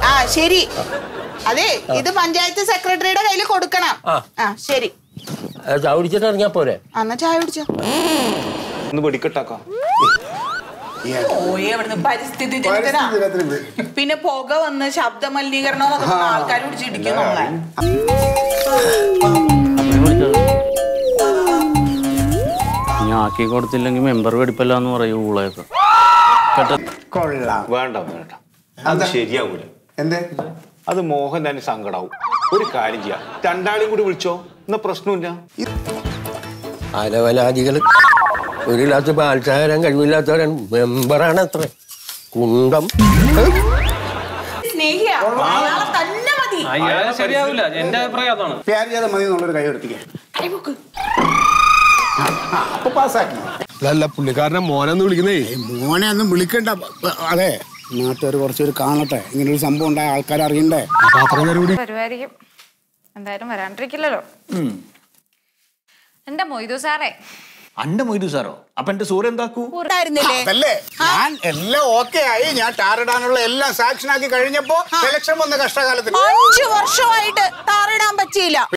ആ ശരി അതെ ഇത് പഞ്ചായത്ത് സെക്രട്ടറിയുടെ കയ്യിൽ കൊടുക്കണം ആ. ആ ശരി ചായ കുടിച്ചിട്ട് ഇറങ്ങിയാ പോരെ എന്നാ ചായ കുടിച്ചോ ഒന്ന് വെടിക്കെട്ടാക്കാം പോയി അവിടുന്ന് പരിസ്ഥിതി ദിനത്തിനാ പിന്നെ പുക വന്ന് ശബ്ദ മലിനീകരണം എന്നൊക്കെ പറഞ്ഞ് ആൾക്കാർ പിടിച്ചിടിക്കും നമ്മളെ ഇനി ആക്കി കൊടുത്തില്ലെങ്കിൽ മെമ്പർ വെടിപ്പല്ല എന്ന് പറയും ഊളയൊക്കെ കൊള്ളാം വേണ്ട വേണ്ട അത് ശരിയാവൂല എന്തേ അത് മോഹൻ തന്നെ സങ്കടാവും ഒരു കാര്യം ചെയ്യാം രണ്ടാളെയും കൂടി വിളിച്ചോ എന്നാ പ്രശ്നമില്ല അലവലാദികള് ഒരു ഗ്ലാസ് പാൽ ചായ തരാൻ കഴിവില്ലാത്തവരാണ് മെമ്പറാണ് അത്ര കുണ്ടം സ്നേഹിയ അയാളെ തന്നെ മതി അയാളെ ശരിയാവില്ല എന്റെ അഭിപ്രായം അതാണ് പ്യാർ ചെയ്താൽ മതി എന്നുള്ളൊരു കൈ എടുപ്പിക്കാൻ കൈപൊക്ക്. അപ്പൊ പാസ്സാക്കി അല്ല പുള്ളിക്കാരനെ മോനെന്ന് വിളിക്കുന്നേ മോനെ ഒന്നും വിളിക്കണ്ട അതെ നാട്ടുകാർ കുറച്ചൊരു കാണട്ടെ ഇങ്ങനെ ഒരു സംഭവം ഉണ്ടായ ആൾക്കാർ അറിയണ്ടേ വരുമായിരിക്കും എന്തായാലും വരാണ്ടിരിക്കില്ലല്ലോ എന്റെ മൊയ്തു സാറേ അന്റെ മൊയ്തു സാറോ അപ്പൊ എന്റെ സൂര്യ എന്താക്കൂ ഉണ്ടായിരുന്നില്ലേ അതല്ലേ ഞാൻ എല്ലാം ഓക്കെ ആയി ഞാൻ ടാറിടാനുള്ള എല്ലാം സാക്ഷൻ ആക്കി കഴിഞ്ഞപ്പോ ഇലക്ഷൻ വന്ന കഷ്ടകാലത്തിന് അഞ്ചു വർഷമായിട്ട് താറിടാൻ പറ്റിയില്ല